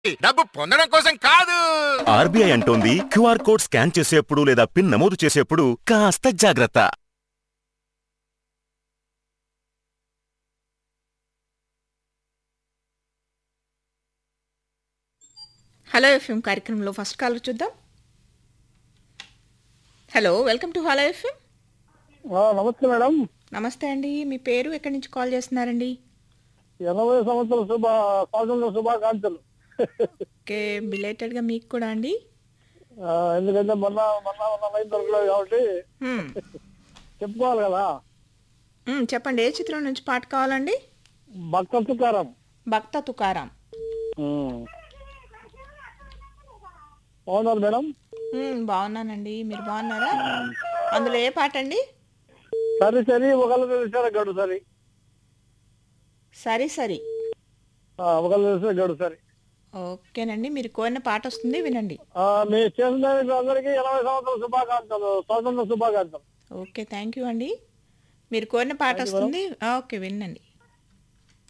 డబ్బు పొందడం కోసం కాదు ఆర్బీఐ అంటోంది క్యూఆర్ కోడ్ స్కాన్ చేసేప్పుడు లేదా పిన్ నమోదు చేసేప్పుడు కాస్త జాగ్రత్త హలో ఎఫ్ఎం కార్యక్రమంలో ఫస్ట్ కాల్ చూద్దాం hello welcome to hello FM ఆ, నమస్తే మేడం నమస్తే అండి మీ పేరు ఎక్కడి నుంచి కాల్ చేస్తున్నారండి ఎనభై సంవత్సరాల శుభ స్వాతంత్ర శుభాకాంక్షలు ఓకే బిలేటెడ్గా మీకు కూడా అండి ఆ, ఎందుకంటే మొన్న మొన్న మొన్న లైన్ దొరకలేదు కాబట్టి హ్మ్. చెప్పుకోవాలి కదా హ్మ్, చెప్పండి ఏ చిత్రం నుంచి పాట కావాలండి భక్త తుకారం భక్త తుకారాం ఉమ్. బాగున్నారు మేడం హ్మ్, బాగున్నానండి మీరు బాగున్నారా అందులో ఏ పాట అండి సరే సరే ఒకళ్ళు తెలిసారా గడు సరి సరే సరి ఆ, ఒకళ్ళు తెలిసే గడు సరి ఓకేనండి మీరు కోరిన పాట వస్తుంది వినండి ఆ, మీ చేసిన దానికి అందరికీ ఎనభై సంవత్సరాల శుభాకాంక్షలు స్వాతంత్ర శుభాకాంక్షలు ఓకే థ్యాంక్ యూ అండి మీరు కోరిన పాట వస్తుంది ఓకే వినండి